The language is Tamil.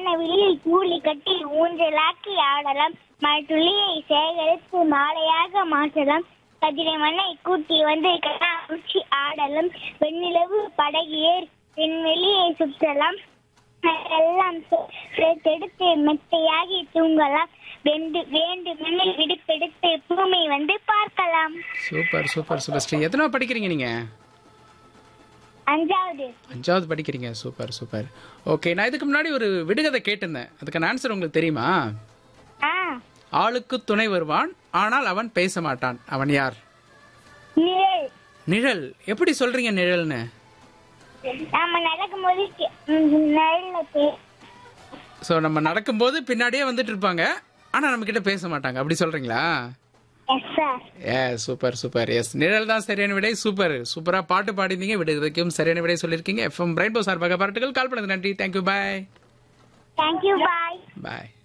வானவெளியில் கூலி கட்டி ஊஞ்சலாக்கி ஆடலாம் மழைத்துளியை சேகரித்து மாலையாக மாற்றலாம் கதிரை மண்ணை கூட்டி வந்து கண்ணாமூச்சி ஆடலாம் வெண்ணிலவு படகியேர் விண்வெளியை சுற்றலாம் எல்லாம் சேர்த்தெடுத்து மெத்தையாகி தூங்கலாம் வேண்டு வேண்டுமெனில் விடுப்பெடுத்து பூமி வந்து பார்க்கலாம் சூப்பர் சூப்பர் சூப்பர் ஸ்ரீ எத்தனை படிக்கிறீங்க நீங்க அஞ்சாவது அஞ்சாவது படிக்கிறீங்க சூப்பர் சூப்பர் ஓகே நான் இதுக்கு முன்னாடி ஒரு விடுகதை கேட்டிருந்தேன் அதுக்கான ஆன்சர் உங்களுக்கு தெரியுமா ஆ ஆளுக்கு துணை வருவான் ஆனால் அவன் பேச மாட்டான் அவன் யார் நிழல் நிழல் எப்படி சொல்றீங்க நிழல்னு நாம நடக்கும்போது கே- ம், நிழல்ல பே- ஸோ நம்ம நடக்கும்போது பின்னாடியே வந்துட்டு இருப்பாங்க ஆனா நம்ம கிட்ட பேச மாட்டாங்க அப்படி சொல்றீங்களா Yes, sir. ஏ சூப்பர் சூப்பர் எஸ் நிழல் தான் சரியான விடை சூப்பர் சூப்பரா பாட்டு பாடினீங்க விடுவதற்கும் சரியான விடை சொல்லியிருக்கீங்க எஃப்எம் ரெயின்போ சார்பாக பாராட்டுகள் கால் பண்ணது நன்றி thank you bye Thank you. Bye. Bye